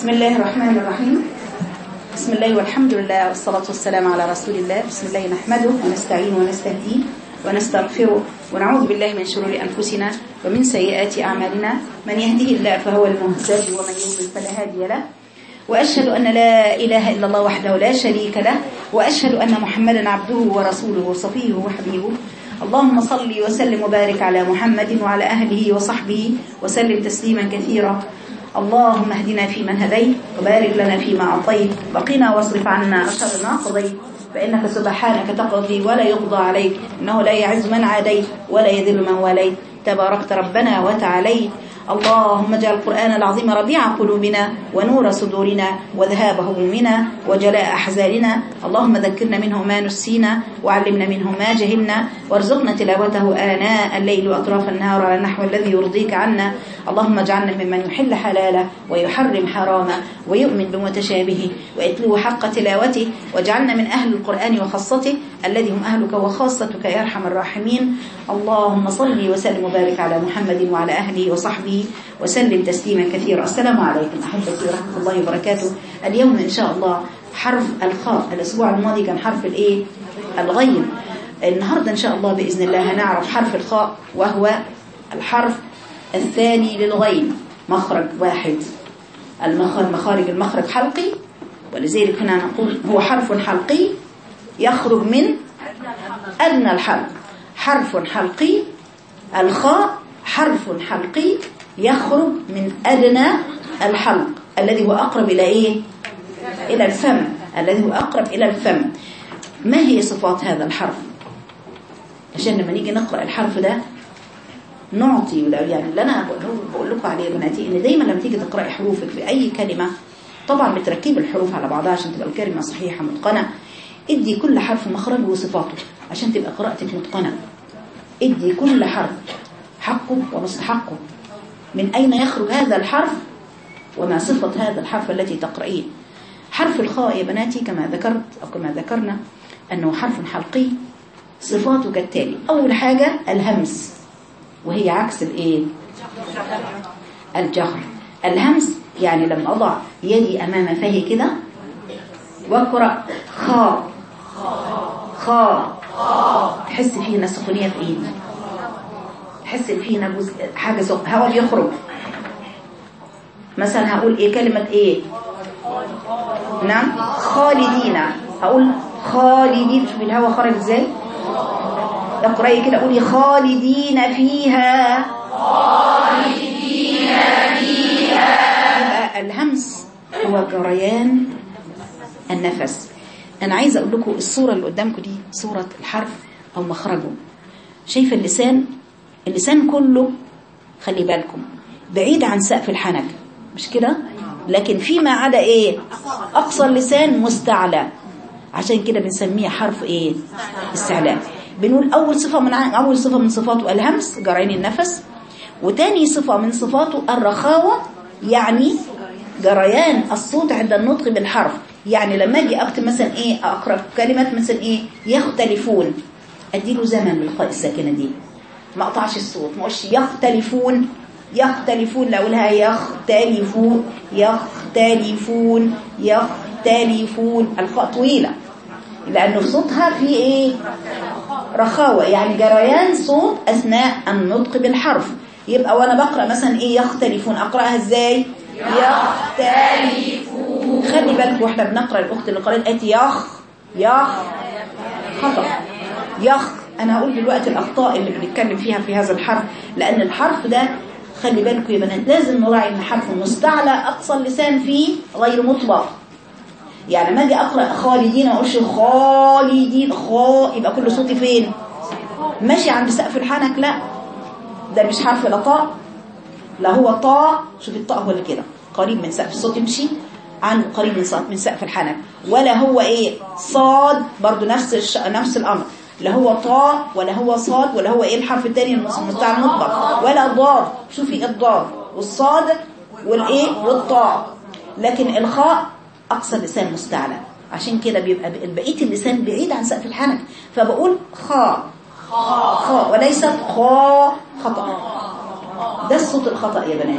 بسم الله الرحمن الرحيم بسم الله والحمد لله والصلاة والسلام على رسول الله بسم الله نحمده ونستعين ونستهديه ونستغفره ونعوذ بالله من شرور أنفسنا ومن سيئات أعمالنا من يهده الله فهو المهتد ومن يضلل فلا هادي له وأشهد أن لا إله إلا الله وحده لا شريك له وأشهد أن محمدا عبده ورسوله وصفيه وحبيبه اللهم صل وسلم وبارك على محمد وعلى أهله وصحبه وسلم تسليما كثيرا اللهم اهدنا فيمن هديت وبارك لنا فيما أعطيت وقنا واصرف عنا شر ما قضيت فإنك سبحانك تقضي ولا يقضى عليك إنه لا يعز من عاديت ولا يذل من واليت تباركت ربنا وتعاليت اللهم اجعل القرآن العظيم ربيع قلوبنا ونور صدورنا وذهاب همومنا وجلاء أحزاننا اللهم ذكرنا منه ما نسينا وعلمنا منه ما جهلنا وارزقنا تلاوته آناء الليل وأطراف النهار على النحو الذي يرضيك عنا اللهم اجعلنا ممن يحل حلاله ويحرم حرامه ويؤمن بمتشابهه ويتلو حق تلاوته واجعلنا من أهل القرآن وخاصته الذي هم أهلك وخاصتك يا أرحم الراحمين اللهم صل وسلم وبارك على محمد وعلى أهله وصحبه وسلم تسليما كثيرا السلام عليكم أحبتي ورحمة الله وبركاته اليوم إن شاء الله حرف الخاء الأسبوع الماضي كان حرف الإيه الغين النهاردة إن شاء الله بإذن الله هنعرف حرف الخاء وهو الحرف الثاني للغين مخرج واحد المخرج مخارج المخرج حلقي ولذلك هنا نقول هو حرف حلقي يخرج من أدنى الحلق حرف حلقي الخاء حرف حلقي يخرج من أدنى الحلق الذي هو أقرب إلى إيه؟ إلى الفم الذي هو أقرب إلى الفم ما هي صفات هذا الحرف عشان لما نيجي نقرأ الحرف ده نعطي يعني اللي أنا بقول لكم عليه يا بناتي إن دايما لما تيجي تقرأي حروفك في أي كلمة طبعا بتركيب الحروف على بعضها عشان تبقى الكلمة صحيحة متقنة ادي كل حرف مخرجه وصفاته عشان تبقى قراءتك متقنة ادي كل حرف حقه ومستحقه من أين يخرج هذا الحرف وما صفة هذا الحرف التي تقرأين حرف الخاء يا بناتي كما ذكرت أو كما ذكرنا أنه حرف حلقي صفاته كالتالي أول حاجة الهمس وهي عكس الإيه الجهر الهمس يعني لما أضع يدي أمام فهي كده واقرأ خاء خاء تحس فينا سخونية في إيدي تحس ان فينا جزء حاجه سخن هواء بيخرج مثلا هقول ايه كلمه ايه نعم خالدين هقول خالدين شوفي الهواء خرج ازاي اقراي كده قولي خالدين فيها خالدين فيها الهمس هو جريان النفس انا عايزه اقول لكم الصوره اللي قدامكم دي صوره الحرف او مخرجه شايفه اللسان اللسان كله خلي بالكم بعيد عن سقف الحنك مش كده لكن فيما عدا ايه اقصى اللسان مستعلى عشان كده بنسميه حرف ايه استعلاء بنقول اول صفه من اول صفه من صفاته الهمس جرين النفس وتاني صفه من صفاته الرخاوه يعني جريان الصوت عند النطق بالحرف يعني لما اجي اكتب مثلا ايه اقرا كلمه مثلا ايه يختلفون اديله زمن للقاء الساكنه دي ما اقطعش الصوت ما اقولش يختلفون يختلفون لا اقولها يختلفون يختلفون يختلفون الخاء طويله لانه صوتها في ايه رخاوه يعني جريان صوت اثناء النطق بالحرف يبقى وانا بقرا مثلا ايه يختلفون اقراها ازاي يختلفون خلي بالك واحنا بنقرا الاخت اللي قرات ايه يخ يخ خطا يخ انا هقول دلوقتي الاخطاء اللي بنتكلم فيها في هذا الحرف لان الحرف ده خلي بالكم يا بنات لازم نراعي ان حرف مستعلى اقصى اللسان فيه غير مطلق يعني لما اجي اقرا خالدين ما اقولش خالدين خا يبقى كل صوتي فين ماشي عند سقف الحنك لا ده مش حرف لا طاء لا هو طاء شوف الطاء هو اللي كده قريب من سقف الصوت يمشي عنه قريب من من سقف الحنك ولا هو ايه صاد برضو نفس الش... نفس الامر لا هو طاء ولا هو صاد ولا هو ايه الحرف الثاني المستعار المطلق ولا ضاد شوفي الضاد والصاد والايه والطاء لكن الخاء اقصى اللسان مستعلى عشان كده بيبقى بقيه اللسان بعيد عن سقف الحنك فبقول خاء خاء وليست خاء خطا ده الصوت الخطا يا بناتي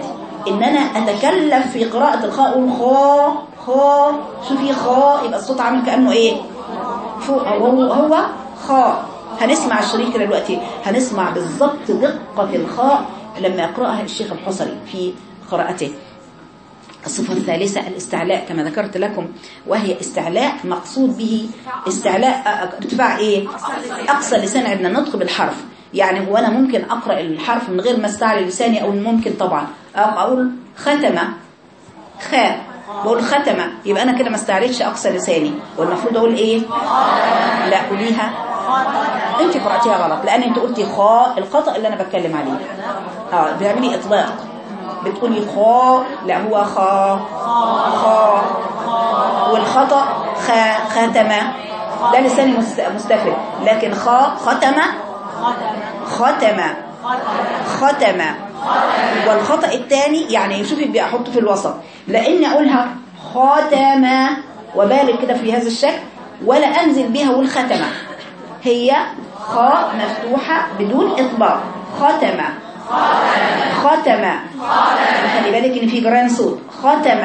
ان انا اتكلف في قراءة الخاء اقول خا خا شوفي خا يبقى الصوت عامل كأنه ايه فوق هو هو خاء هنسمع الشريك كده دلوقتي هنسمع بالظبط دقة الخاء لما يقرأها الشيخ الحصري في قراءته الصفة الثالثة الاستعلاء كما ذكرت لكم وهي استعلاء مقصود به استعلاء ارتفاع ايه اقصى لسان عندنا النطق بالحرف يعني هو انا ممكن اقرا الحرف من غير ما استعلي لساني او ممكن طبعا اقول ختمه خاء بقول ختمه يبقى انا كده ما استعليتش اقصى لساني والمفروض اقول ايه لا قوليها انت قراتيها غلط لان انت قلتي خاء الخطا اللي انا بتكلم عليه اه بتعملي اطلاق بتقولي خا لا هو خا خا والخطأ خا ختمة ده لساني مستفل لكن خا ختمة ختمة ختمة والخطأ الثاني يعني شوفي بيحطه في الوسط لأن أقولها خاتمة وبالغ كده في هذا الشكل ولا أنزل بها والختمة هي خاء مفتوحة بدون إطباق ختمة ختم خلي بالك ان في جران صوت ختم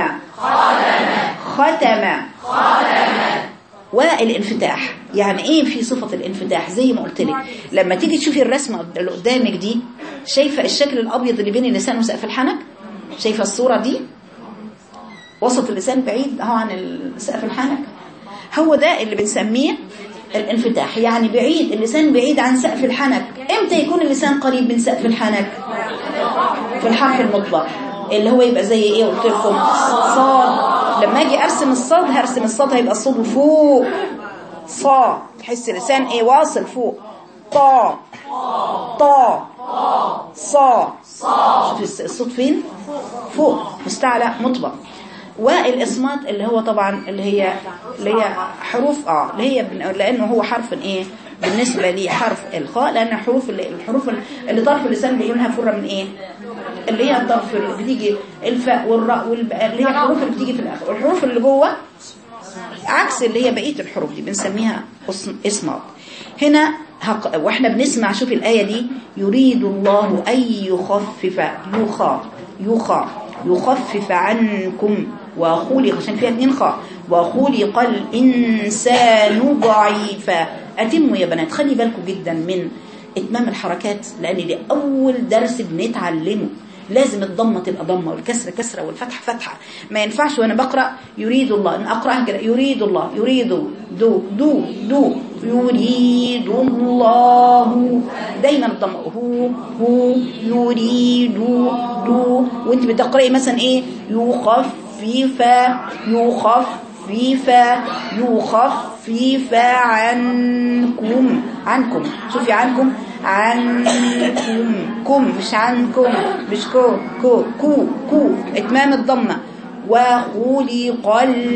ختم والانفتاح يعني ايه في صفة الانفتاح زي ما قلت لك لما تيجي تشوفي الرسمة اللي قدامك دي شايفة الشكل الابيض اللي بين اللسان وسقف الحنك شايفة الصورة دي وسط اللسان بعيد اهو عن سقف الحنك هو ده اللي بنسميه الانفتاح يعني بعيد اللسان بعيد عن سقف الحنك امتى يكون اللسان قريب من سقف الحنك في الحرف المطلق اللي هو يبقى زي ايه قلت لكم صاد لما اجي ارسم الصاد هرسم الصاد هيبقى الصاد فوق صا تحس اللسان ايه واصل فوق طا طا صا شوف الصوت فين فوق مستعلى مطبق والإصمات اللي هو طبعا اللي هي اللي هي حروف اه اللي هي لأنه هو حرف ايه بالنسبة لي حرف الخاء لأن حروف الحروف اللي طرف اللسان بيقولها فرة من ايه اللي هي الطرف اللي بتيجي الفاء والراء والباء اللي هي الحروف اللي بتيجي في الآخر والحروف اللي جوه عكس اللي هي بقية الحروف دي بنسميها إصمات هنا هق... واحنا بنسمع شوف الآية دي يريد الله أن يخفف يخا يخا يخفف عنكم وخلق عشان فيها اتنين خاء وخلق الإنسان ضعيفا أتموا يا بنات خلي بالكم جدا من إتمام الحركات لأن دي أول درس بنتعلمه لازم الضمة تبقى ضمة والكسرة كسرة والفتحة فتحة ما ينفعش وأنا بقرأ يريد الله أن أقرأها كده يريد الله يريد دو دو دو يريد الله دايما الضمة هو هو يريد دو وانت بتقرأي مثلا ايه يخفف يخفف يخفف عنكم عنكم شوفي عنكم عنكم كم مش عنكم مش كو كو كو كو اتمام الضمه وخلق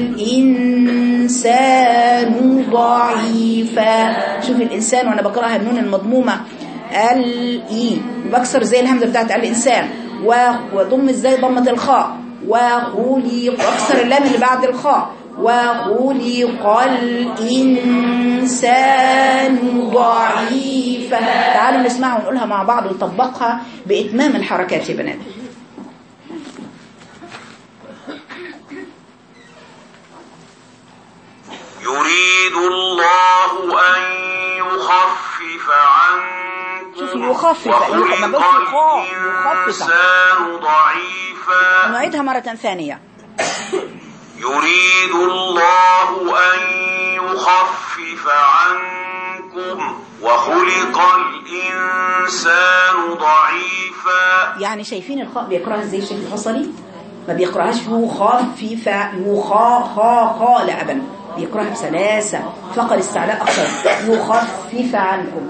الإنسان ضعيفا شوف الإنسان وأنا بقرأها النون المضمومة الإي بكسر زي الهمزة بتاعت الإنسان وضم ازاي ضمة الخاء وخلق واكسر اللام اللي بعد الخاء وخلق الإنسان ضعيفا تعالوا نسمعها ونقولها مع بعض ونطبقها بإتمام الحركات يا بنات يريد الله أن يخفف عنكم شوف يخفف لما وخلق قلت خاء يخفف الإنسان ضعيفا نعيدها مرة ثانية يريد الله أن يخفف عنكم وخلق الإنسان ضعيفا يعني شايفين الخاء بيقراها ازاي الشيخ الحصري ما بيقراهاش يخفف يخا خا خا لا ابدا بيقراها بسلاسة فقر استعلاء اكثر يخفف عنكم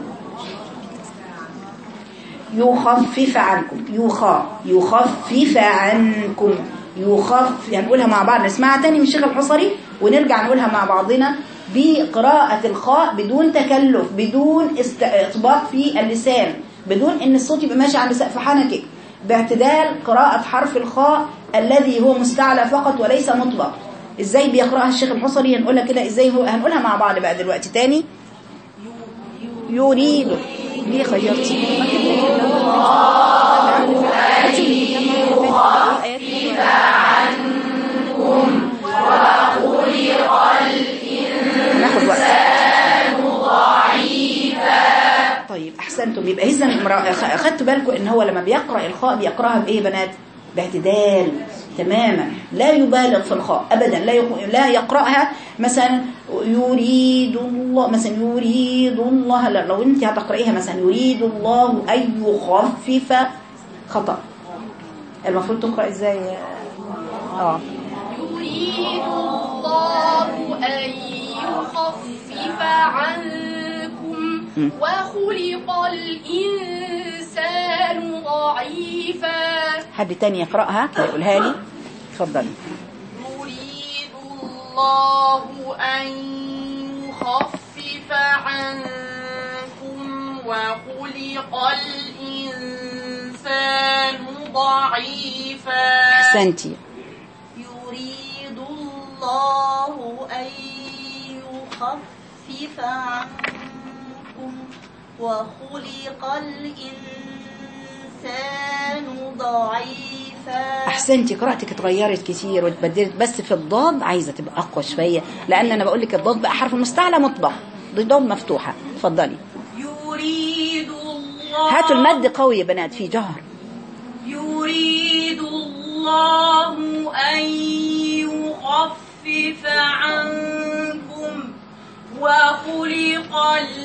يخفف عنكم يخا يخفف عنكم يخف يعني نقولها مع بعض نسمعها تاني من الشيخ الحصري ونرجع نقولها مع بعضنا بقراءة الخاء بدون تكلف بدون است- اطباق في اللسان بدون ان الصوت يبقى ماشي عند سقف حنكك باعتدال قراءة حرف الخاء الذي هو مستعلى فقط وليس مطبق ازاي بيقرأها الشيخ الحصري هنقولها كده ازاي هو هنقولها مع بعض بقى دلوقتي تاني يريد ليه خيرتي يخفف عنكم وخلق الإنسان ضعيفا طيب أحسنتم يبقى إذا أخدتوا بالكم إن هو لما بيقرأ الخاء بيقرأها بإيه يا بنات باعتدال تماما لا يبالغ في الخاء ابدا لا يق- لا يقراها مثلا يريد الله مثلا يريد الله لا لو انت هتقرايها مثلا يريد الله ان يخفف خطا المفروض تقرا ازاي اه يريد الله أن يخفف عنكم م. وخلق الإنسان ضعيفا حد تاني يقراها يقولها لي اتفضلي يريد الله أن يخفف عنكم وخلق الإنسان ضعيفا احسنتي يريد الله أن يخفف عنكم وخلق الإنسان ضعيفا احسنتي قراءتك اتغيرت كتير واتبدلت بس في الضاد عايزه تبقى اقوى شويه لان انا بقول لك الضاد بقى حرف المستعلى مطبق دي ضاد مفتوحه اتفضلي يريد الله هاتوا المد قوي يا بنات في جهر يريد الله أن يخفف عنكم وخلق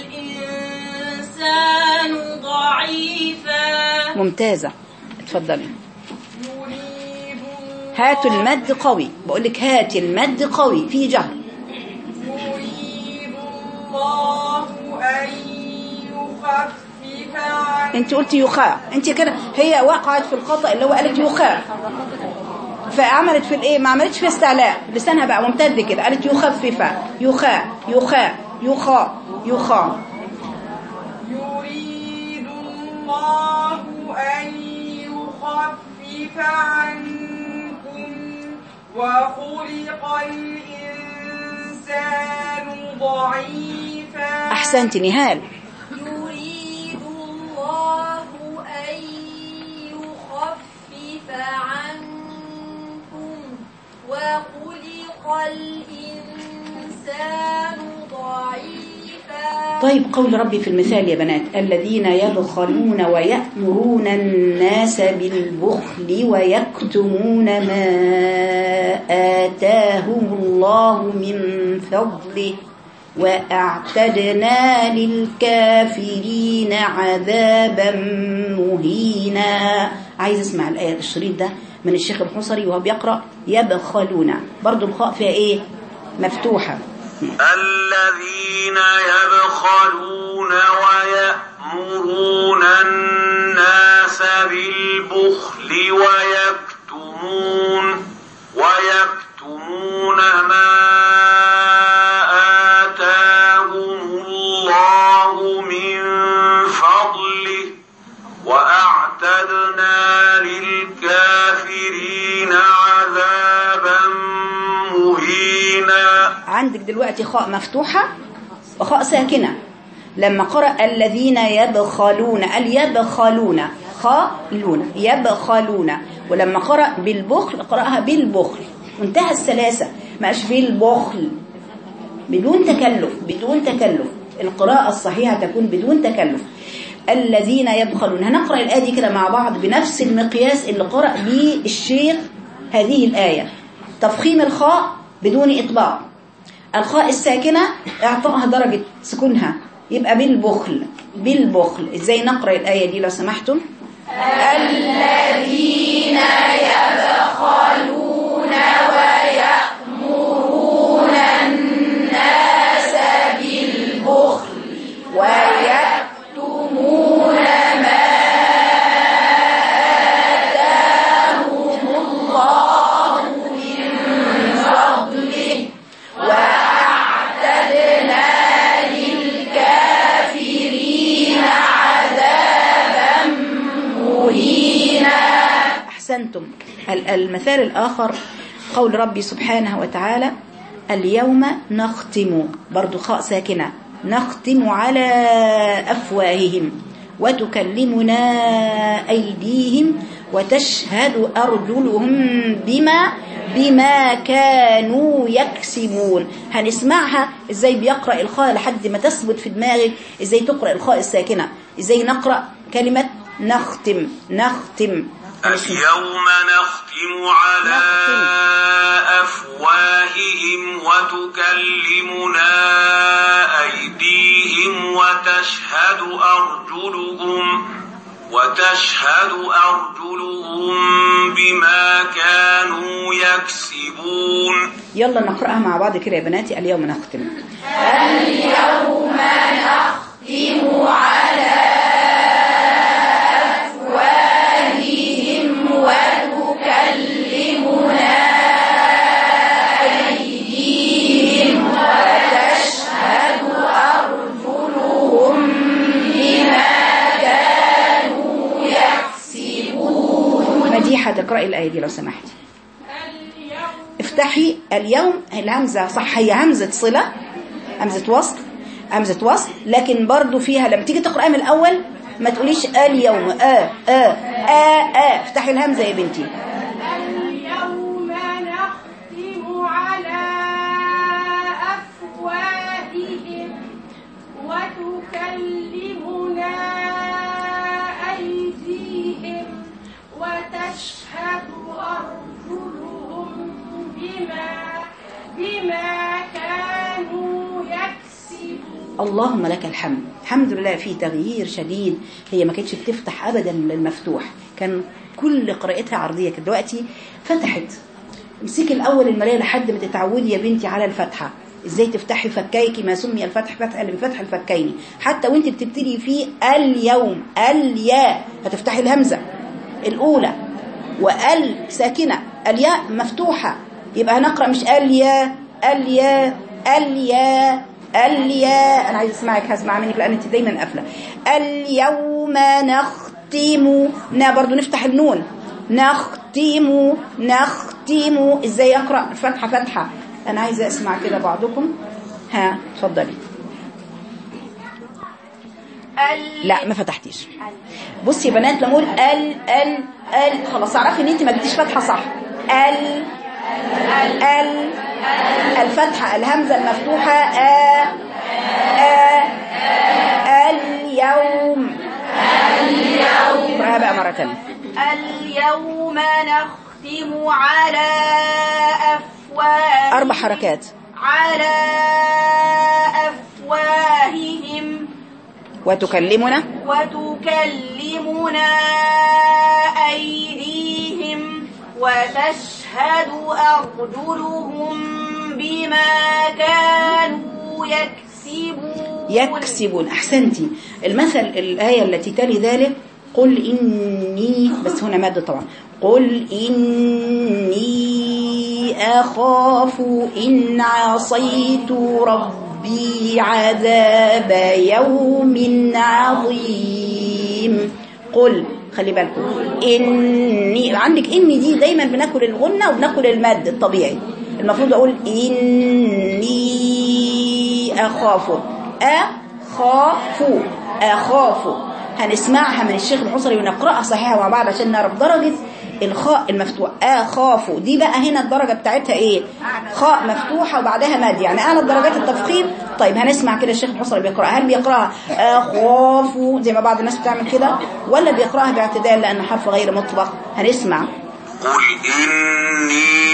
الإنسان ضعيفا ممتازه اتفضلي يريد هاتوا المد قوي بقول لك هاتي المد قوي في جهر يريد الله أن يخفف عنكم انت قلتي يخاء انت كده هي وقعت في الخطا اللي هو قالت يخاء فعملت في الايه ما عملتش في استعلاء لسانها بقى ممتد كده قالت يخفف يخاء يخاء يخاء يخاء يريد الله أن يخفف عنكم وخلق الإنسان ضعيفا احسنت نهال يريد الله أن يخفف عنكم وخلق الإنسان ضعيفا طيب قول ربي في المثال يا بنات الذين يبخلون ويأمرون الناس بالبخل ويكتمون ما آتاهم الله من فضله وأعتدنا للكافرين عذابا مهينا عايز اسمع الآية الشريط ده من الشيخ الحصري وهو بيقرأ يبخلون برضو الخاء فيها ايه مفتوحة الذين يبخلون ويأمرون الناس بالبخل ويكتمون ويكتمون ما آتاهم الله من فضله وأعتدنا للكافرين عذابا مهينا عندك دلوقتي خاء مفتوحة وخاء ساكنة لما قرأ الذين يبخلون قال يبخلون خالون يبخلون ولما قرأ بالبخل قرأها بالبخل منتهى السلاسة ماش بالبخل بدون تكلف بدون تكلف القراءة الصحيحة تكون بدون تكلف الذين يبخلون هنقرأ الآية دي كده مع بعض بنفس المقياس اللي قرأ به الشيخ هذه الآية تفخيم الخاء بدون إطباق الخاء الساكنة اعطائها درجة سكونها يبقى بالبخل بالبخل ازاي نقرأ الآية دي لو سمحتم أحسنتم ال- المثال الآخر قول ربي سبحانه وتعالى اليوم نختم برضو خاء ساكنة نختم على أفواههم وتكلمنا أيديهم وتشهد أرجلهم بما بما كانوا يكسبون هنسمعها ازاي بيقرأ الخاء لحد ما تثبت في دماغك ازاي تقرأ الخاء الساكنة ازاي نقرأ كلمة نختم نختم اليوم نختم على نختم. أفواههم وتكلمنا أيديهم وتشهد أرجلهم وتشهد أرجلهم بما كانوا يكسبون يلا نقرأها مع بعض كده يا بناتي اليوم نختم مديحة تقرأي الآية دي لو سمحتي افتحي اليوم الهمزة صح هي همزة صلة همزة وصل همزة وصل لكن برضو فيها لما تيجي تقرأ من الأول ما تقوليش اليوم آه آه آه آه افتحي الهمزة يا بنتي اليوم نختم على أفواههم وتكلمنا أيديهم وتشهد أرجلهم بما بما كانوا يكسبون اللهم لك الحمد الحمد لله في تغيير شديد هي ما كانتش بتفتح ابدا المفتوح كان كل قراءتها عرضيه كده دلوقتي فتحت امسكي الاول المرايه لحد ما تتعودي يا بنتي على الفتحه ازاي تفتحي فكيك ما سمي الفتح فتح اللي بفتح الفكين حتى وانت بتبتدي في اليوم الياء هتفتحي الهمزه الاولى وال ساكنه الياء مفتوحه يبقى هنقرا مش الياء الياء الياء الياء انا عايز اسمعك هسمع منك لان انت دايما قافله اليوم نختم نا برضو نفتح النون نختم نختم ازاي اقرا فتحه فتحه انا عايزه اسمع كده بعضكم ها اتفضلي لا ما فتحتيش بصي يا بنات لما اقول ال ال ال خلاص اعرفي ان انت ما جبتيش فتحه صح ال ال الفتحه الهمزه المفتوحه ا ا اليوم اليوم بقى مره ثانيه اليوم نختم على أفواههم اربع حركات على أفواههم وتكلمنا وتكلمنا أيديهم وتشهد أرجلهم بما كانوا يكسبون يكسبون احسنتي المثل الايه التي تلي ذلك قل اني بس هنا ماده طبعا قل اني اخاف ان عصيت ربي عذاب يوم عظيم قل خلي بالكم اني عندك اني دي دايما بناكل الغنه وبناكل المد الطبيعي المفروض اقول اني اخاف اخاف اخاف هنسمعها من الشيخ الحصري ونقراها صحيحه مع بعض عشان نعرف درجه الخاء المفتوح اخاف دي بقى هنا الدرجه بتاعتها ايه خاء مفتوحه وبعدها مد يعني اعلى درجات التفخيم طيب هنسمع كده الشيخ الحصري بيقراها هل بيقراها اخاف زي ما بعض الناس بتعمل كده ولا بيقراها باعتدال لانه حرف غير مطلق هنسمع قل إني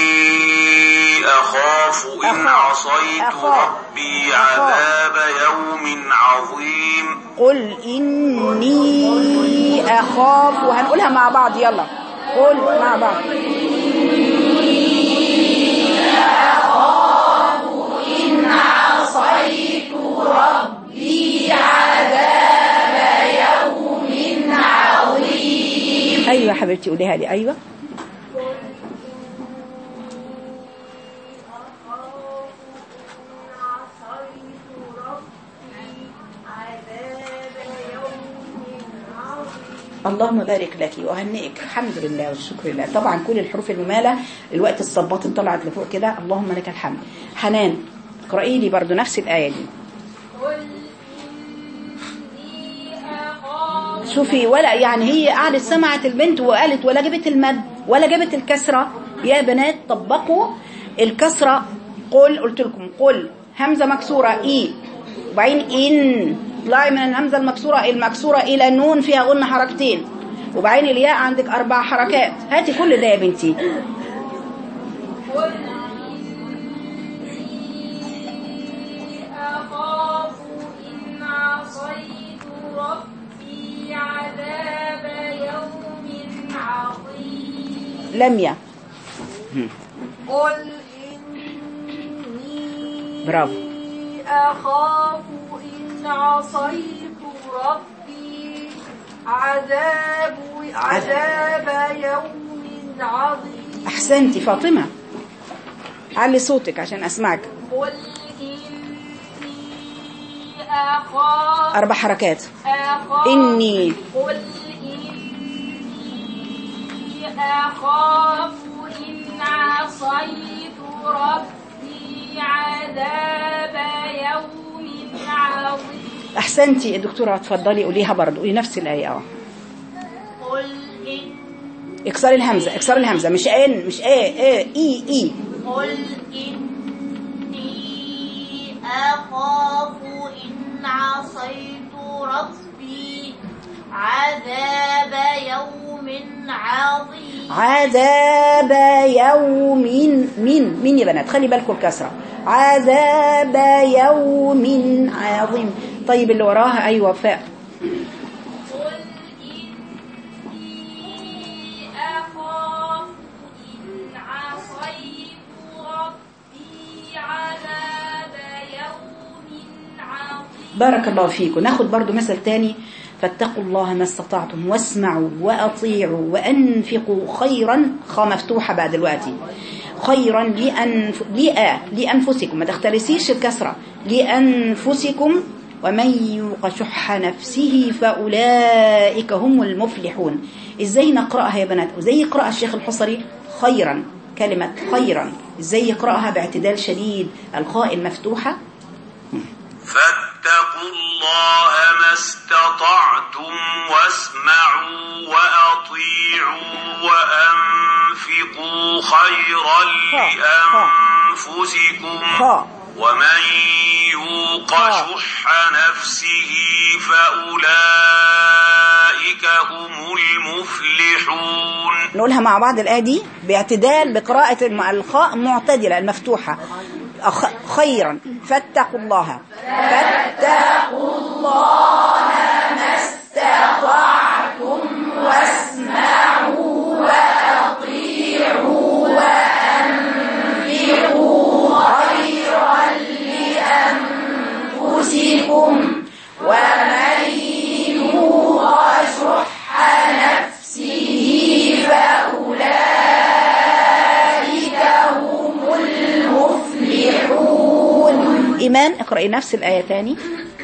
أخاف إن أخاف. عصيت أخاف. ربي أخاف. عذاب يوم عظيم قل إني أخاف وهنقولها مع بعض يلا قل مع بعض أيوة يا حبيبتي قوليها لي أيوة اللهم بارك لك وهنئك الحمد لله والشكر لله طبعا كل الحروف الممالة الوقت الصباط طلعت لفوق كده اللهم لك الحمد حنان اقرأي لي برضو نفس الآية دي قل إني أخاف شوفي ولا يعني هي قعدت سمعت البنت وقالت ولا جابت المد ولا جابت الكسرة يا بنات طبقوا الكسرة قل قلت لكم قل همزة مكسورة اي وبعدين ان طلعي من الهمزة المكسورة المكسورة الى النون فيها قلنا حركتين وبعدين الياء عندك اربع حركات هاتي كل ده يا بنتي قل إني أخاف إن عصيت ربي عذاب يوم عظيم لم يا قل إني برافو. أخاف إن عصيت ربي عذاب عذاب يوم عظيم احسنتي فاطمة علي صوتك عشان اسمعك قل إني أخاف اربع حركات أخاف إني. قل إني أخاف إن عصيت ربي عذاب يوم عظيم احسنتي يا دكتورة اتفضلي قوليها برضه قولي نفس الآية اه قل إن اكسري الهمزة اكسري الهمزة مش ان مش ايه ايه اي اي قل إني أخاف إن عصيت ربي عذاب يوم عظيم عذاب يوم من من يا بنات خلي بالكم الكسرة عذاب يوم عظيم طيب اللي وراها ايوه فاء قل إني أخاف إن عصيت ربي عذاب يوم عظيم بارك الله فيكم ناخد برضو مثل تاني فاتقوا الله ما استطعتم واسمعوا وأطيعوا وأنفقوا خيرا خا مفتوحة بعد دلوقتي خيرا لأنف... لأ... لأنفسكم ما تختلسيش الكسرة لأنفسكم ومن يوق شح نفسه فأولئك هم المفلحون ازاي نقرأها يا بنات وزي يقرأ الشيخ الحصري خيرا كلمة خيرا ازاي يقرأها باعتدال شديد الخاء المفتوحة فاتقوا الله ما استطعتم واسمعوا وأطيعوا وأنفقوا خيرا لأنفسكم خاء ومن يوق خاء. شح نفسه فأولئك هم المفلحون نقولها مع بعض الآية دي باعتدال بقراءة الم- الخاء معتدلة المفتوحة أخ- خيرا فاتقوا الله فاتقوا الله ما استطعتم واسمعوا وأطيعوا وأنفقوا خيرا لأنفسكم ومن يوق شح نفسه فأولئك هم المفلحون إيمان اقرأي نفس الآية تاني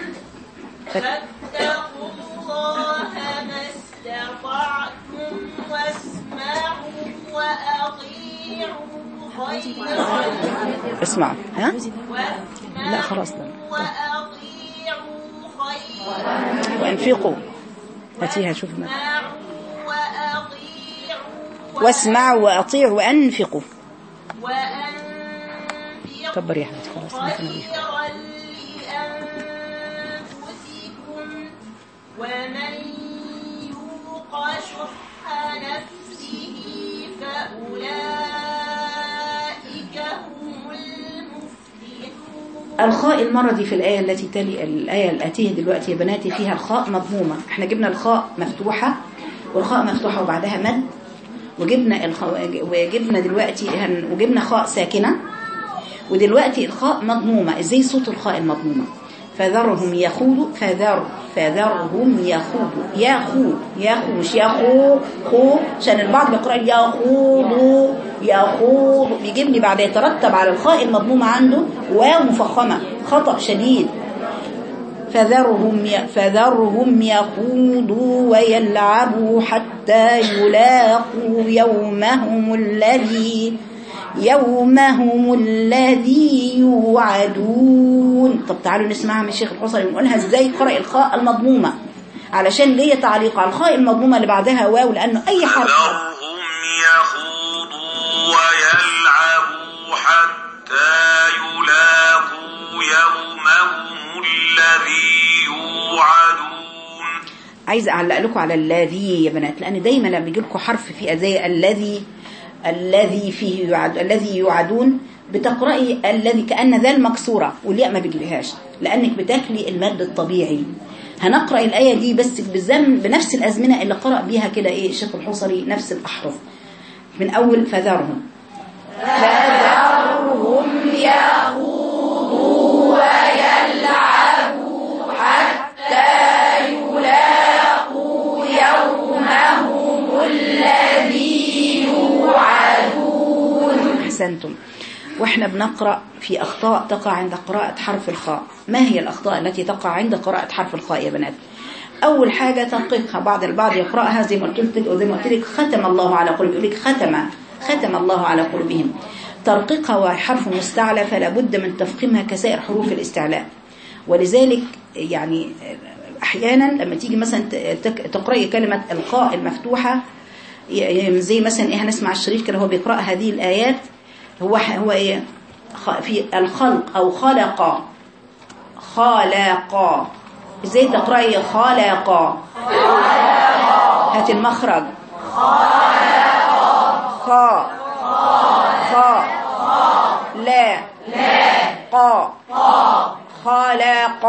فاتقوا الله ما استطعتم واسمعوا وأطيعوا خيرا اسمعوا ها واسمعوا لا خلاص ده وأطيعوا خيرا وانفقوا هاتيها شوف ما. واسمعوا وأطيعوا واسمعوا وأطيعوا وأنفقوا وأنفقوا كبر يا حبيبتي خلاص ما كنا بيه. خيرا لأنفسكم ومن يوق شح نفسه فأولئك هم المفلحون الخاء المرة دي في الآية التي تلي الآية الآتية دلوقتي يا بناتي فيها الخاء مضمومة احنا جبنا الخاء مفتوحة والخاء مفتوحة وبعدها مد وجبنا الخ... وجبنا دلوقتي هن... وجبنا خاء ساكنة ودلوقتي الخاء مضمومة ازاي صوت الخاء المضمومة فذرهم يخوضوا فذر فذرهم يخوضوا يخو يخو مش يخو خو عشان البعض بيقرأ يخوضوا يخوض بيجيب لي بعد يترتب على الخاء المضمومة عنده واو مفخمة خطأ شديد فذرهم ي... فذرهم يخوضوا ويلعبوا حتى يلاقوا يومهم الذي يومهم الذي يوعدون طب تعالوا نسمعها من الشيخ الحصري ونقولها ازاي قرأ الخاء المضمومة علشان ليه تعليق على الخاء المضمومة اللي بعدها واو لأنه أي حرف فذرهم يخوضوا ويلعبوا حتى يلاقوا يومهم الذي يوعدون عايزه اعلق لكم على الذي يا بنات لان دايما لما بيجي لكم حرف في زي الذي الذي فيه يعد الذي يوعدون بتقراي الذي كان ذا المكسوره والياء ما بتجيبهاش لانك بتاكلي المد الطبيعي هنقرا الايه دي بس بزم بنفس الازمنه اللي قرا بيها كده ايه الشيخ الحصري نفس الاحرف من اول فذرهم أحسنتم واحنا بنقرأ في أخطاء تقع عند قراءة حرف الخاء ما هي الأخطاء التي تقع عند قراءة حرف الخاء يا بنات أول حاجة تنقيقها بعض البعض يقرأها زي ما قلت لك زي ما قلت لك ختم الله على قلوبهم يقول لك ختم ختم الله على قلوبهم ترقيقها وحرف مستعلى فلا بد من تفخيمها كسائر حروف الاستعلاء ولذلك يعني أحيانا لما تيجي مثلا تك- تقرأي كلمة القاء المفتوحة ي- زي مثلا ايه هنسمع الشريف كده هو بيقرأ هذه الآيات هو هو ايه خ- في الخلق او خلق خلق ازاي تقرأي خلق هات المخرج خا خا لا قا خلق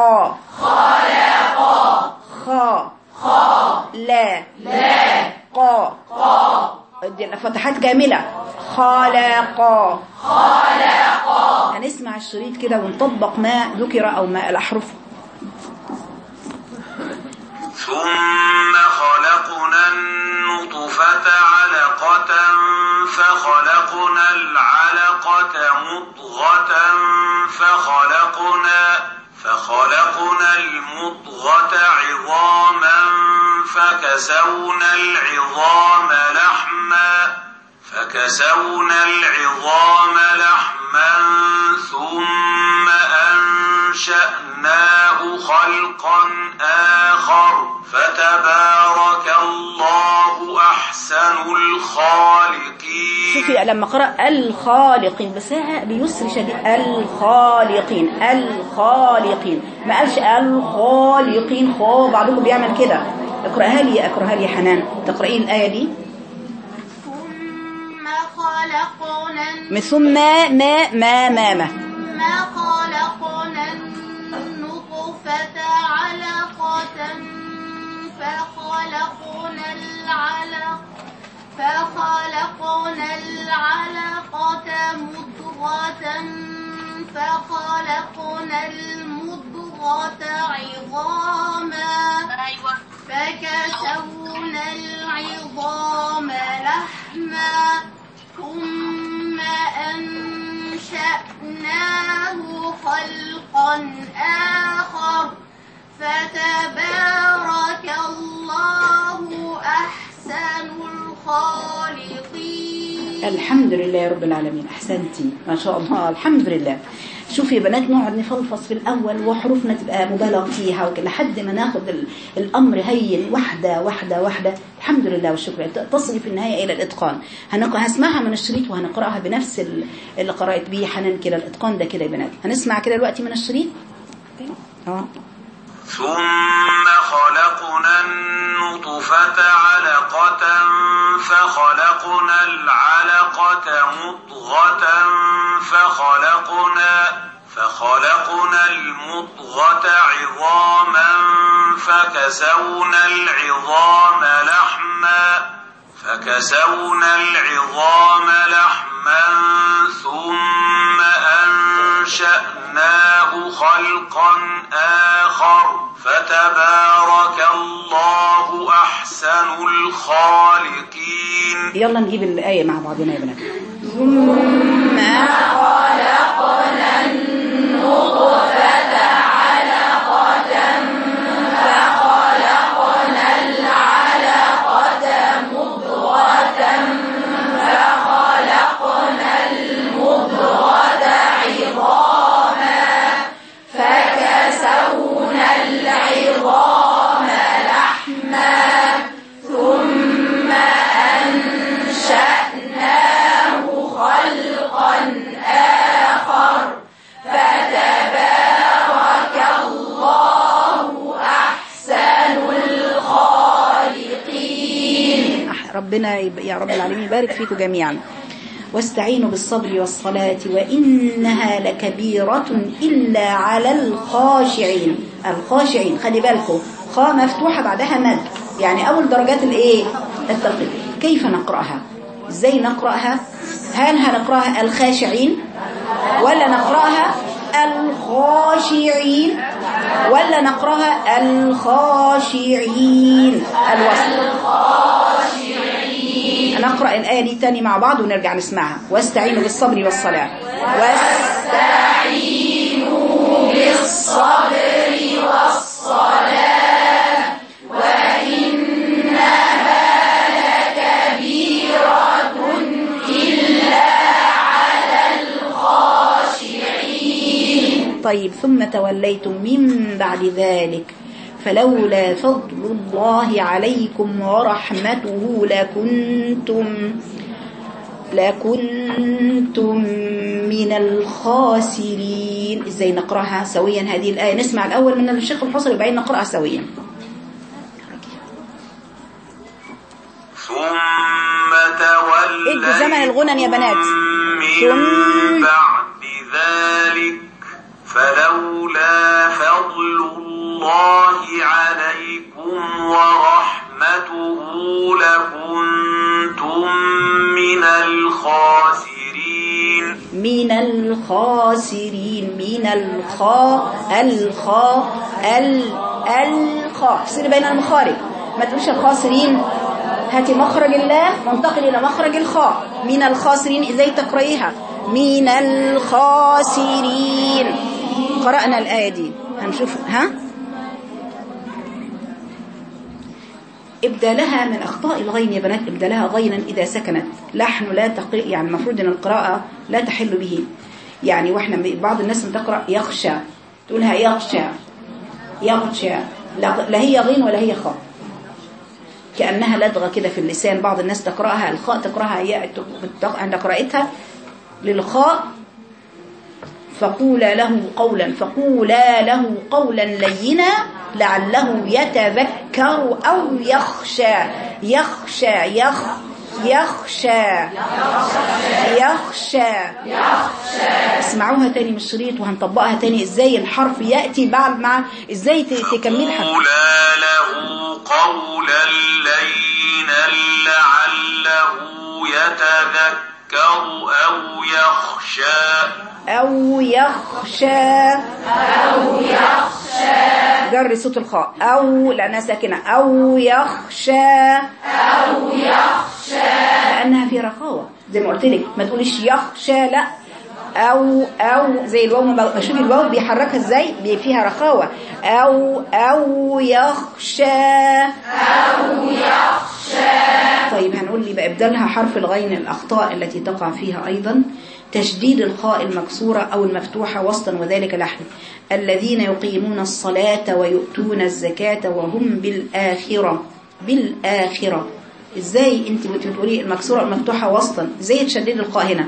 خا لا قا دي فتحات كاملة خلق خلق هنسمع الشريط كده ونطبق ما ذكر أو ما الأحرف ثم خلقنا النطفة علقة فخلقنا العلقة مضغة فخلقنا فخلقنا المضغة عظاما فكسونا العظام لحما فكسونا العظام لحما ثم أنشأناه خلقا آخر فتبارك الله أحسن الخالقين شوفي لما قرأ الخالقين بس هي بيسر شديد الخالقين الخالقين ما قالش الخالقين خو بعضكم بيعمل كده اقرأها لي اقرأها لي يا حنان تقرأين الآية دي ثم خلقنا من ثم ما ما ما ما ثم خلقنا النطفة علقة فخلقنا العلق فخلقنا العلقة مضغة فخلقنا المضغة عظاما فكسونا العظام لحما ثم أنشأناه خلقا آخر فتبارك الله أحسن الخالقين الحمد لله يا رب العالمين احسنتي ما شاء الله الحمد لله شوفي يا بنات نقعد نفلفص في الاول وحروفنا تبقى مبالغ فيها وكده لحد ما ناخد ال- الامر هين واحده واحده واحده الحمد لله والشكر ت- تصل في النهايه الى الاتقان هنق- هسمعها من الشريط وهنقراها بنفس ال- اللي قرات بيه حنان كده الاتقان ده كده يا بنات هنسمع كده دلوقتي من الشريط اه ثم خلقنا النطفة علقة فخلقنا العلقة مضغة فخلقنا فخلقنا المضغة عظاما فكسونا العظام لحما فكسونا العظام لحما ثم أنشأناه خلقا آخر فتبارك الله أحسن الخالقين يلا نجيب الآية مع بعضنا يا بنات ثم ربنا يب- يا رب العالمين يبارك فيكم جميعا واستعينوا بالصبر والصلاة وإنها لكبيرة إلا على الخاشعين الخاشعين خلي بالكم خاء مفتوحة بعدها مد يعني أول درجات الإيه الترقيق كيف نقرأها إزاي نقرأها هل هنقرأها الخاشعين ولا نقرأها الخاشعين ولا نقرأها الخاشعين الوصل نقرأ الآية دي تاني مع بعض ونرجع نسمعها واستعينوا بالصبر والصلاة واستعينوا بالصبر والصلاة طيب ثم توليتم من بعد ذلك فلولا فضل الله عليكم ورحمته لكنتم لكنتم من الخاسرين ازاي نقراها سويا هذه الآية نسمع الأول من الشيخ الحصري وبعدين نقراها سويا ثم توليتم ادوا زمن الغنن يا بنات. من ثم- بعد ذلك فلولا فضل الله عليكم ورحمته لكنتم من الخاسرين من الخاسرين من الخاء الخاء ال الخاء سير بين المخارج ما تقولش الخاسرين هاتي مخرج الله منتقل إلى مخرج الخاء من الخاسرين إزاي تقرأيها من الخاسرين قرأنا الآية دي هنشوف ها إبدالها من أخطاء الغين يا بنات إبدالها غينا إذا سكنت لحن لا تقرأ يعني المفروض أن القراءة لا تحل به يعني وإحنا بعض الناس بتقرأ يخشى تقولها يخشى يخشى لا لا هي غين ولا هي خاء كأنها لدغة كده في اللسان بعض الناس تقرأها الخاء تقرأها ياء تق- عند قراءتها للخاء فقولا له قولا فقولا له قولا لينا لعله يتذكر أو يخشى يخشى يخ يخشى يخشى اسمعوها تاني من الشريط وهنطبقها تاني ازاي الحرف يأتي بعد مع ازاي ت- تكملها قولا له قولا لينا لعله يتذكر أو يخشى أو يخشى أو يخشى جري صوت الخاء أو لأنها ساكنة أو يخشى أو يخشى لأنها في رخاوة زي ما قلت لك ما تقوليش يخشى لا أو أو زي الواو ما بشوف الواو بيحركها ازاي بي- فيها رخاوة أو أو يخشى طيب هنقول لي بقى ابدالها حرف الغين الأخطاء التي تقع فيها أيضا تشديد الخاء المكسورة أو المفتوحة وسطا وذلك لحن الذين يقيمون الصلاة ويؤتون الزكاة وهم بالآخرة بالآخرة ازاي انت بتقولي المكسورة أو المفتوحة وسطا ازاي تشدد الخاء هنا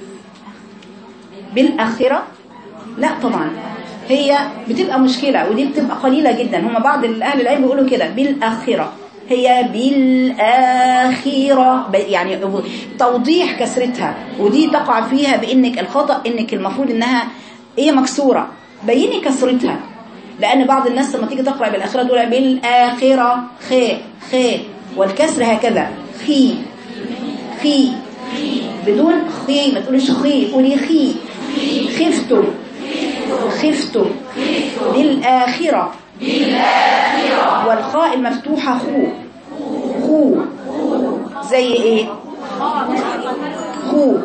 بالآخرة لا طبعا هي بتبقى مشكلة ودي بتبقى قليلة جدا هم بعض الأهل العلم بيقولوا كده بالآخرة هي بالآخرة ب- يعني توضيح كسرتها ودي تقع فيها بإنك الخطأ إنك المفروض إنها هي مكسورة بيني كسرتها لأن بعض الناس لما تيجي تقرأ بالآخرة تقول بالآخرة خي خي والكسر هكذا خي خي بدون خي ما تقوليش خي قولي خي خفتم خفتم بالآخرة والخاء المفتوحة خو خو زي ايه خو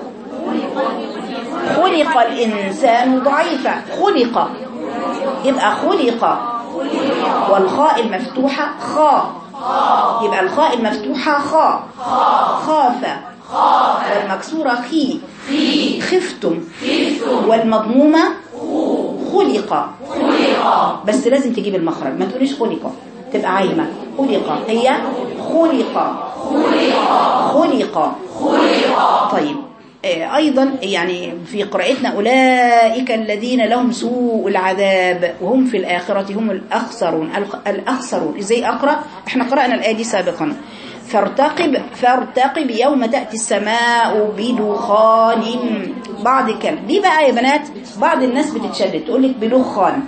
خلق الإنسان ضعيفا خلق يبقى خلق والخاء المفتوحة خاء يبقى الخاء المفتوحة خاء خاف والمكسورة خي خفتم والمضمومة خلق بس لازم تجيب المخرج ما تقوليش خلق تبقى عايمة خلق هي خلق خلق طيب آه، أيضا يعني في قراءتنا أولئك الذين لهم سوء العذاب وهم في الآخرة هم الأخسرون الخ- الأخسرون إزاي أقرأ احنا قرأنا الآية دي سابقا فارتقب فارتقب يوم تأتي السماء بدخان بعض الكلام دي بقى يا بنات بعض الناس بتتشدد تقول لك بدخان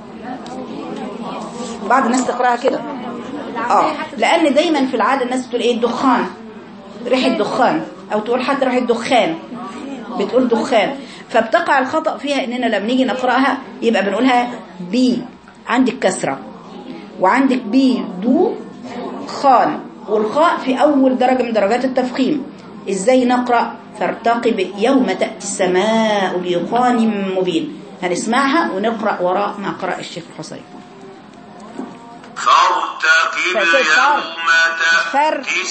بعض الناس تقراها كده اه لان دايما في العاده الناس بتقول ايه الدخان ريحه دخان او تقول حتى ريحه دخان بتقول دخان فبتقع الخطأ فيها اننا لما نيجي نقراها يبقى بنقولها بي عندك كسره وعندك بي دو خان والخاء في اول درجه من درجات التفخيم ازاي نقرا فارتقب يوم تاتي السماء بدخان مبين هنسمعها ونقرا وراء ما قرأ الشيخ الحصري فارتقب فر- يوم فر- تأتي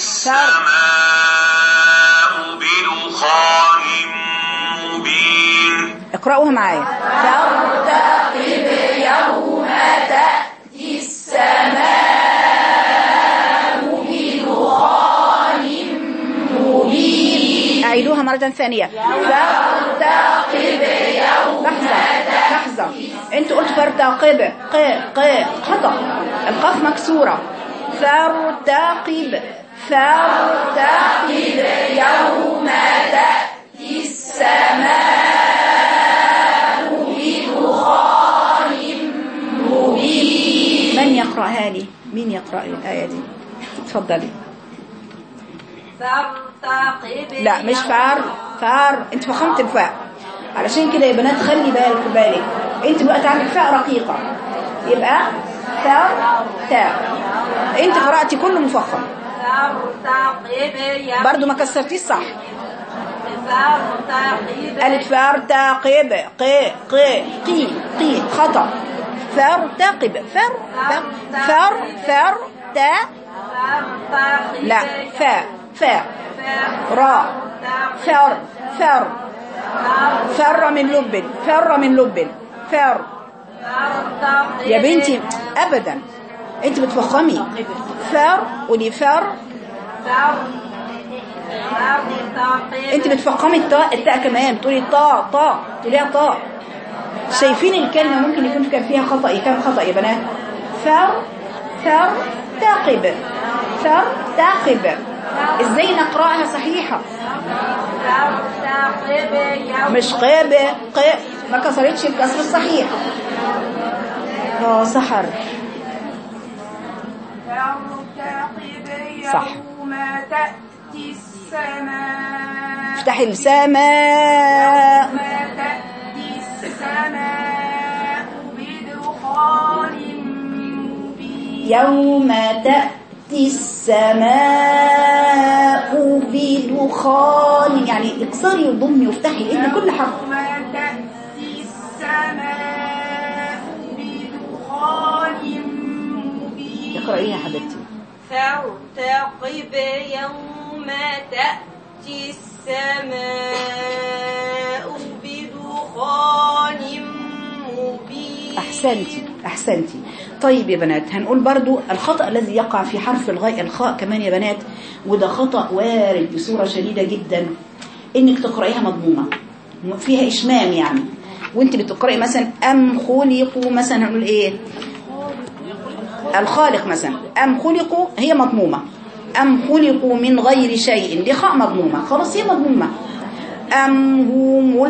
السماء بدخان مبين اقرأوها معايا فارتقب يوم تأتي السماء بدخان مبين أعيدوها مرة ثانية فارتقب يوم لحظة لحظة انتوا قلتوا فارتقب ق ق خطأ القاف مكسورة فارتقب فارتقب يوم تأتي السماء بدخان مبين من يقرأها لي مين يقرأ لي الآية دي اتفضلي فارتقب لا مش فار فار انت فخمت الفاء علشان كده يا بنات خلي بالك بالك انت بقى عندك فاء رقيقة يبقى فاء تاء انت قرأتي كله مفخم فارتقب يوم برضو ما كسرتيش صح فارتقب قالت فارتقب ق ق قي قي خطأ فارتقب فر فر فر فر تا فارتقب لا فاء فاء راء فر فر فر من لب فر من لب فر فارتقب يا بنتي ابدا انت بتفخمي فر ودي فر فارتقب انت بتفخمي الطاء التاء كمان بتقولي طا طا تقوليها طا شايفين الكلمه ممكن يكون كان فيها خطا كام خطا يا بنات فر فر تعقب فر تعقب ازاي نقراها صحيحه فارتقب يوم مش قاب ق ما كسرتش الكسر الصحيح اه سحر صح. يوم تأتي السماء افتحي السماء يوم تأتي السماء بدخان مبين يوم تأتي السماء بدخان يعني اكسري وضمي وافتحي لان كل حرف يوم تأتي السماء بدخان مبين اقرأيها يا حبيبتي فارتقب يوم تأتي السماء بدخان مبين احسنتي احسنتي طيب يا بنات هنقول برضو الخطأ الذي يقع في حرف الغاء الخاء كمان يا بنات وده خطأ وارد بصورة شديدة جدا انك تقرأيها مضمومة فيها اشمام يعني وانت بتقرأي مثلا ام خلقوا مثلا هنقول ايه الخالق مثلا ام خلقوا هي مضمومة ام خلقوا من غير شيء دي خاء مضمومة خلاص هي مضمومة أم هم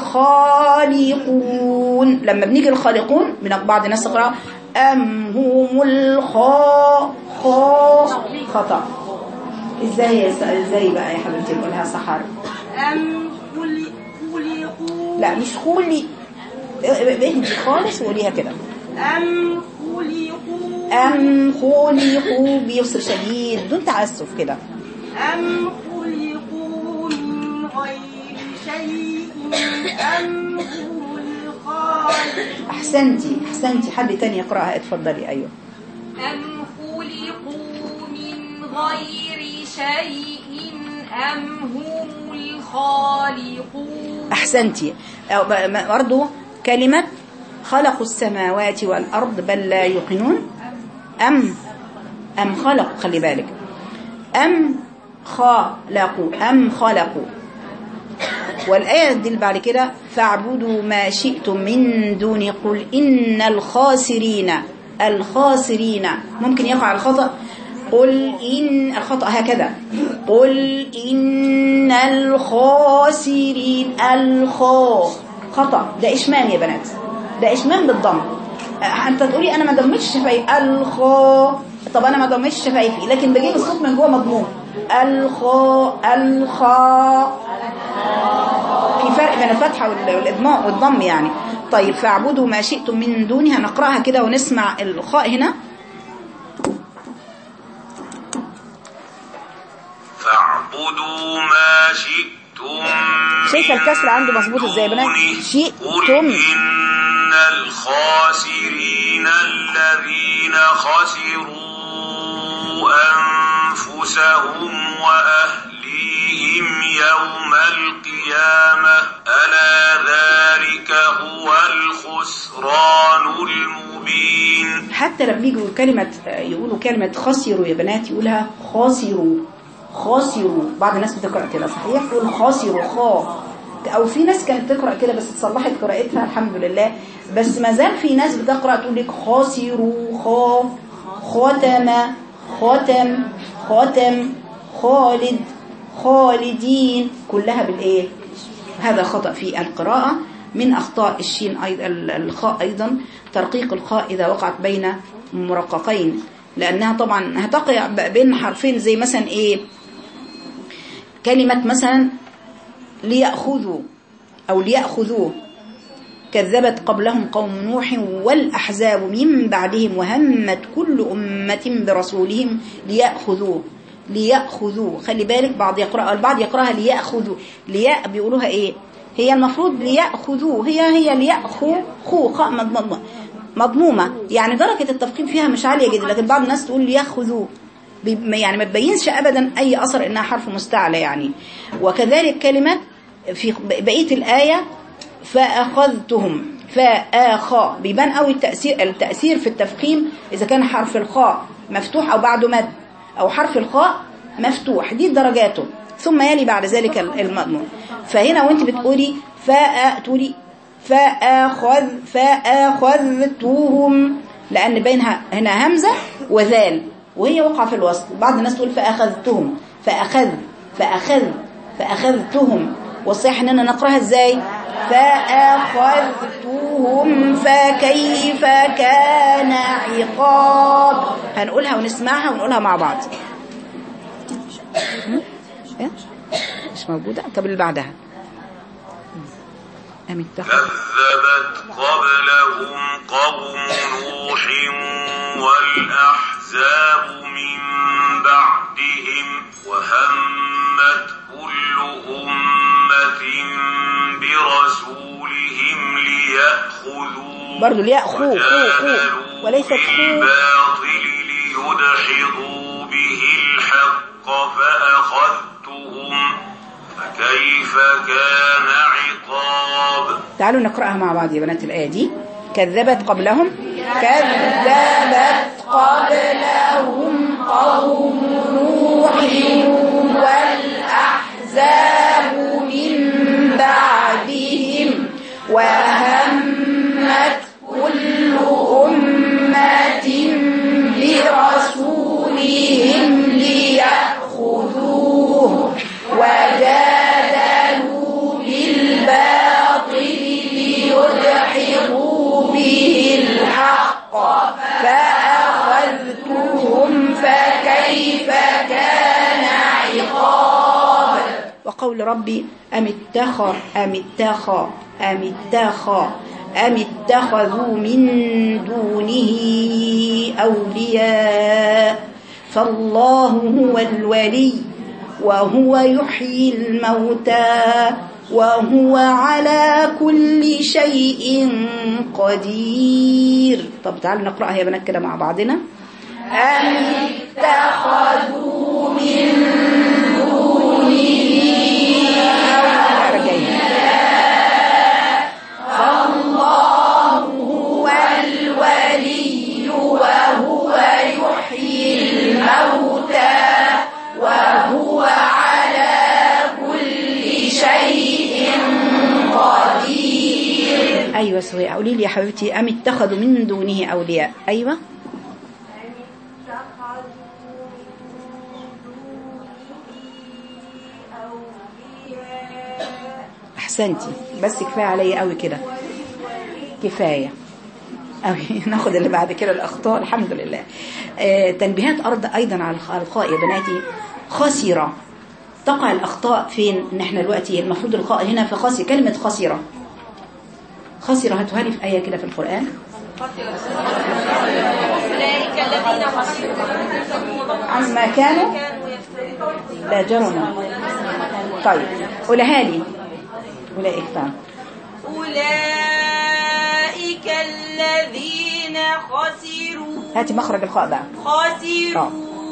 الخالقون لما بنيجي الخالقون من بعض الناس تقرأ أم هم الخا خا خطأ ازاي يا س- ازاي بقى يا حبيبتي نقولها سحر أم خلق- خلقوا لا مش خولي اهدي خالص وقوليها كده أم خلقوا أم خلقوا بيفصل شديد دون تعسف كده أم خلقوا من غير شيء أم هم الخالقون أحسنتي أحسنتي حد تاني يقرأها اتفضلي أيوه أم خلقوا من غير شيء أم هم الخالقون أحسنتي أو ب- م- برضو كلمة خلقوا السماوات والأرض بل لا يوقنون أم أم خلقوا خلي بالك أم خلقوا أم خلقوا والآية دي اللي بعد كده فاعبدوا ما شئتم من دون قل إن الخاسرين الخاسرين ممكن يقع الخطأ قل إن الخطأ هكذا قل إن الخاسرين الخا خطأ ده إشمام يا بنات ده إشمام بالضم آه، أنت تقولي أنا ما ضمتش شفايفي الخا طب أنا ما ضمتش شفايفي لكن بجيب الصوت من جوه مضموم الخا الخا في فرق بين الفتحة وال- والإضماء والضم يعني طيب فاعبدوا ما شئتم من دونه هنقرأها كده ونسمع الخاء هنا فاعبدوا ما شئتم شايفة من الكسر عنده مظبوط ازاي يا بنات؟ دونه. شئتم. قل إن الخاسرين الذين خسروا أنفسهم وأهليهم يوم القيامة ألا ذلك هو الخسران المبين حتى لما يجوا كلمة يقولوا كلمة خسروا يا بنات يقولها خاسروا خاسروا بعض الناس بتقرأ كده صحيح تقول خاسروا خا أو في ناس كانت تقرأ كده بس صلحت قراءتها الحمد لله بس ما زال في ناس بتقرأ تقول لك خاسروا خا ختم ختم ختم خالد خالدين كلها بالإيه هذا خطأ في القراءة من أخطاء الشين أيضا الخاء أيضا ترقيق الخاء إذا وقعت بين مرققين لأنها طبعا هتقع بين حرفين زي مثلا إيه كلمة مثلا ليأخذوا أو ليأخذوه كذبت قبلهم قوم نوح والأحزاب من بعدهم وهمت كل أمة برسولهم ليأخذوه ليأخذوه خلي بالك بعض يقرأ البعض يقرأها ليأخذوا لياء بيقولوها إيه هي المفروض ليأخذوه هي هي ليأخذوا خو خاء مضمومة مضمومة يعني درجة التفخيم فيها مش عالية جدا لكن بعض الناس تقول ليأخذوا بي- يعني ما تبينش أبدا أي أثر إنها حرف مستعلى يعني وكذلك كلمة في بقية الآية فأخذتهم فآخا بيبان قوي التأثير التأثير في التفخيم إذا كان حرف الخاء مفتوح أو بعده مد أو حرف الخاء مفتوح دي درجاته ثم يلي بعد ذلك المضمون فهنا وانت بتقولي فأ تقولي فأخذ فأخذتهم لأن بينها هنا همزة وذال وهي وقع في الوسط بعض الناس تقول فأخذتهم فأخذ فأخذ فأخذتهم والصحيح اننا نقراها ازاي فأخذتهم فكيف كان عقاب هنقولها ونسمعها ونقولها مع بعض إيه؟ مش موجودة طب اللي بعدها أم اتخذ كذبت قبلهم قوم نوح والأحزاب من بعدهم وهمت كل أمة برسولهم ليأخذوه برضو ليأخذوا خو خو وجادلوا وليست خو بالباطل ليدحضوا به الحق فأخذتهم فكيف كان عقاب تعالوا نقرأها مع بعض يا بنات الآية دي كذبت قبلهم كذبت قبلهم قوم نوح والأحزاب من بعدهم وهمت كل أمة برسولهم ليأخذوه وجادلوا بالباطل ليدحضوا به الحق فأخذتهم فكيف كان عقاب وقول ربي أم اتخذ أم اتخذ أم اتخذ أم اتخذوا من دونه أولياء فالله هو الولي وهو يحيي الموتى وهو على كل شيء قدير طب تعالوا نقرأها يا بنات كده مع بعضنا أم اتخذوا من دونه أولياء فالله هو الولي وهو يحيي الموتى وهو على كل شيء قدير أيوة سوية قولي لي يا حبيبتي أم اتخذوا من دونه أولياء أيوة اتخذوا احسنتي بس كفايه عليا قوي كده كفايه قوي ناخد اللي بعد كده الاخطاء الحمد لله آه تنبيهات ارض ايضا على الخاء يا بناتي خسره تقع الاخطاء فين ان احنا دلوقتي المفروض الخاء هنا في خسر كلمه خسره خسره هاتوها لي في ايه كده في القران أولئك الذين خسروا عما كانوا كانوا يفترون لا جرم طيب قولها لي اولئك طبعا أولئك الذين خسروا هاتي مخرج الخاء بقى خسروا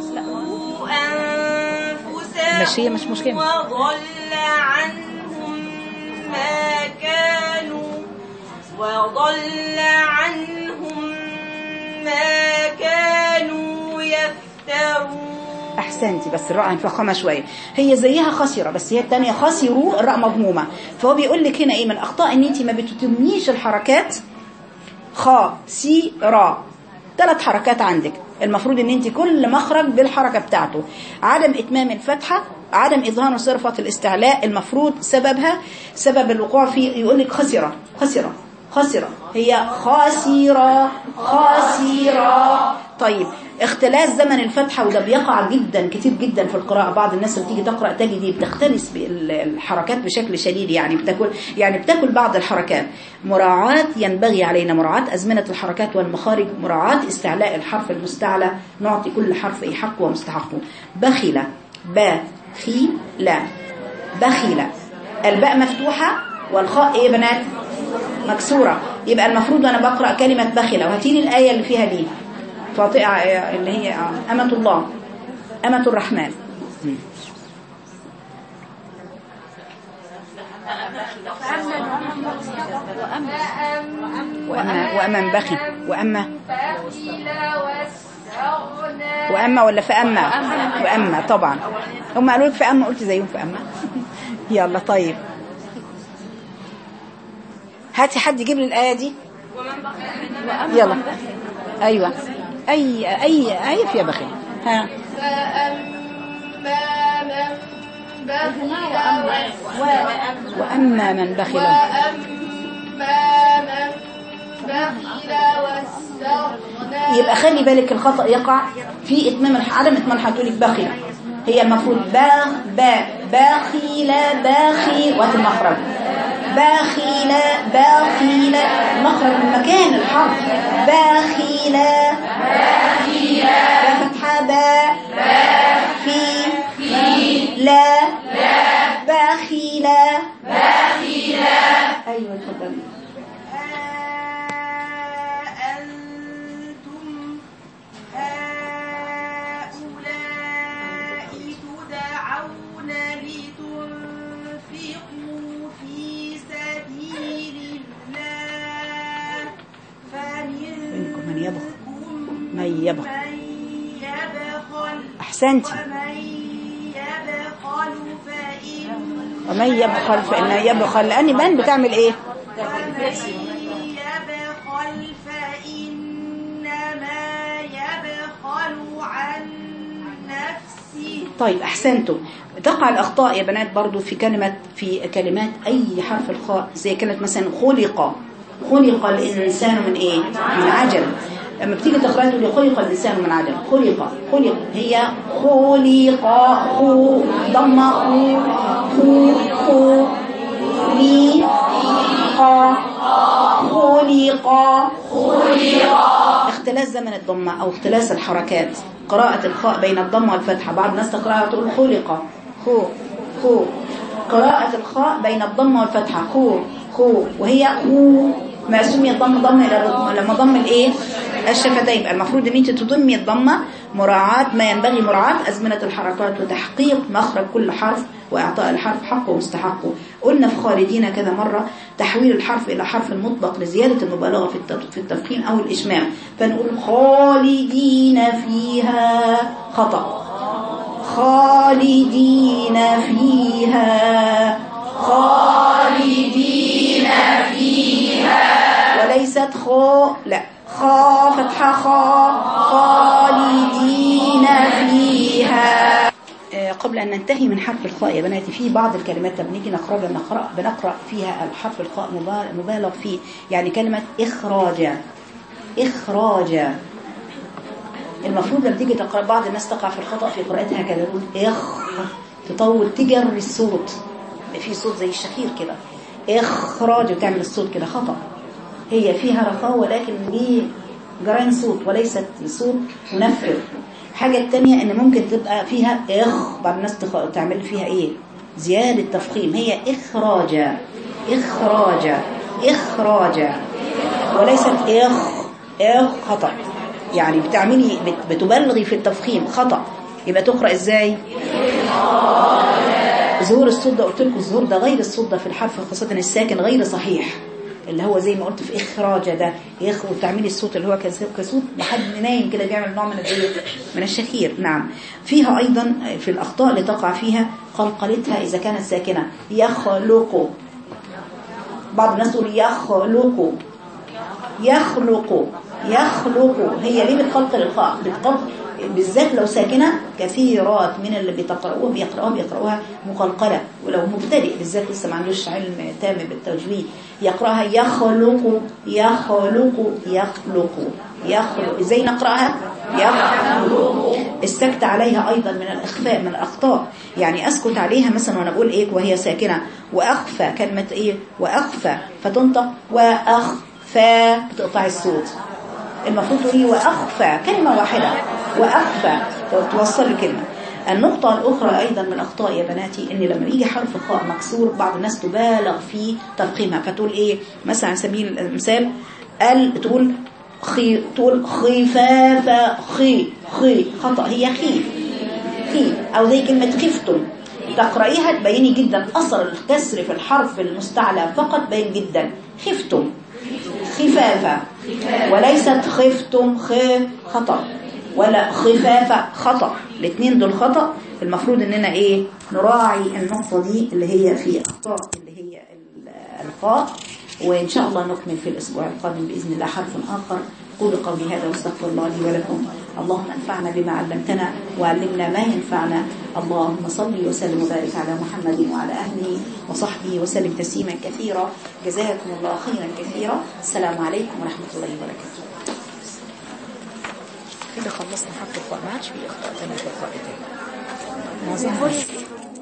أنفسهم مش هي مش مشكلة. وضل عنهم ما كانوا وضل عنهم ما كانوا يفترون احسنتي بس الراء هنفخمها شويه هي زيها خسره بس هي الثانيه خسروا الراء مضمومه فهو بيقول لك هنا ايه من الاخطاء ان انت ما بتتميش الحركات خا سي را ثلاث حركات عندك المفروض ان انت كل مخرج بالحركه بتاعته عدم اتمام الفتحه عدم اظهار صرفه الاستعلاء المفروض سببها سبب الوقوع في يقول لك خسره خسره خسره هي خاسره خاسره طيب اختلاس زمن الفتحه وده بيقع جدا كتير جدا في القراءه بعض الناس اللي تيجي تقرا تجد دي بتختلس بالحركات بشكل شديد يعني بتاكل يعني بتاكل بعض الحركات مراعاه ينبغي علينا مراعاه ازمنه الحركات والمخارج مراعاه استعلاء الحرف المستعلى نعطي كل حرف اي حق ومستحقه بخيله با خي لا بخيله الباء مفتوحه والخاء ايه يا بنات مكسوره يبقى المفروض وانا بقرا كلمه بخيله وهاتي لي الايه اللي فيها دي فاطئة اللي هي آه، أمة الله أمة الرحمن وأما وأما بخي وأما بخل واستغنى وأما ولا فأما وأما طبعا هم قالوا لك فأما قلت زيهم فأما يلا طيب هاتي حد يجيب لي الآية دي يلا أيوة أي أي أي فيها بخيل ها فأما من بخل واستغنى وأما من بخل وأما من بخل واستغنى يبقى خلي بالك الخطأ يقع في إتمام الح- عدم إتمام الحرف تقول لك بخيل هي المفروض با با باخيلة باخي وقت المخرج باخيلة باخيلة مخرج من مكان الحرف باخيلة باخيلة فتحة با في في لا باخيلة باخيلة أيوة اتفضلي أنتم هؤلاء تدعون لتنفقوا في سبيل الله منكم من يبخل فمنكم من يبخل من يبخل أحسنتي ومن يبخل فإن ومن يبخل فإنه يبخل لأن بان بتعمل إيه ومن يبخل فإنما يبخل عن نفسه طيب أحسنتم تقع الأخطاء يا بنات برضو في كلمة في كلمات أي حرف الخاء زي كلمة مثلا خلق خلق الإنسان من إيه من عجل لما بتيجي تقرأ تقول خلق الإنسان من عجل خلق خلق هي خلق خو ضمة خو خو خو لي خا خلق اختلاس زمن الضمة أو اختلاس الحركات قراءة الخاء بين الضمة والفتحة بعض الناس تقرأها تقول خلق خو خو قراءة الخاء بين الضمة والفتحة خو خو وهي خو ما سمي الضم ضم إلى الرضم لما ضم الإيه الشفتين يبقى المفروض ان انت تضمي الضمة مراعاة ما ينبغي مراعاة أزمنة الحركات وتحقيق مخرج كل حرف وإعطاء الحرف حقه ومستحقه قلنا في خالدين كذا مرة تحويل الحرف إلى حرف مطلق لزيادة المبالغة في التف- في التفخيم أو الإشمام فنقول خالدين فيها خطأ خالدين فيها خالدين فيها وليست خو لا خا فتحة خا خالدين فيها آه، قبل أن ننتهي من حرف الخاء يا بناتي في بعض الكلمات لما بنيجي نقرأ نقرأ بنقرأ فيها الحرف الخاء مبال- مبالغ فيه يعني كلمة إخراجا إخراجا المفروض لما تيجي تقرأ بعض الناس تقع في الخطأ في قراءتها كده يقول إخ تطول تجر الصوت في صوت زي الشخير كده إخراج وتعمل الصوت كده خطأ هي فيها رخاء ولكن دي جرين صوت وليست صوت منفر الحاجة التانية ان ممكن تبقى فيها اخ بعض الناس تخ- تعمل فيها ايه زيادة تفخيم هي اخراجا اخراجا اخراجا وليست اخ اخ خطأ يعني بتعملي بت- بتبلغي في التفخيم خطأ يبقى تقرأ ازاي ظهور الصوت ده قلت لكم الظهور ده غير الصوت ده في الحرف خاصة الساكن غير صحيح اللي هو زي ما قلت في إخراج ده يخ وتعملي الصوت اللي هو كس- كصوت لحد نايم كده بيعمل نوع من الايه من الشخير نعم فيها أيضا في الأخطاء اللي تقع فيها قلقلتها إذا كانت ساكنة يخلق بعض الناس تقول يخلق يخلق يخلق هي ليه بتقلقل الخاء بتقلقل بالذات لو ساكنة كثيرات من اللي بيتقرؤوها بيقرأوها بيقرأوها مقلقلة ولو مبتدئ بالذات لسه ما عندوش علم تام بالتجويد يقرأها يخلق يخلق يخلق يخلق ازاي نقرأها يخلق السكت عليها أيضا من الإخفاء من الأخطاء يعني أسكت عليها مثلا وأنا بقول إيه وهي ساكنة وأخفى كلمة إيه وأخفى فتنطق وأخفى بتقطع الصوت المفروض تقولي وأخفى كلمة واحدة وأخفى توصل الكلمة النقطة الأخرى أيضا من الأخطاء يا بناتي إن لما يجي حرف خاء مكسور بعض الناس تبالغ في تفخيمها فتقول إيه مثلا على سبيل المثال ال تقول خي تقول خفافة خي خي خطأ هي خي خي أو زي كلمة خفتم تقرأيها تبيني جدا أثر الكسر في الحرف المستعلى فقط بين جدا خفتم خفافة وليست خفتم خ خطأ ولا خفافة خطأ الاثنين دول خطأ المفروض اننا ايه نراعي النقطة دي اللي هي في اخطاء اللي هي ال- الخاء وان شاء الله نكمل في الاسبوع القادم باذن الله حرف اخر قولوا قولي هذا واستغفر الله لي ولكم اللهم انفعنا بما علمتنا وعلمنا ما ينفعنا اللهم صل وسلم وبارك على محمد وعلى اهله وصحبه وسلم تسليما كثيرا جزاكم الله خيرا كثيرا السلام عليكم ورحمه الله وبركاته كده خلصنا حرف الخاء ما عادش في اخطاء تانية في الخاء تاني معظمها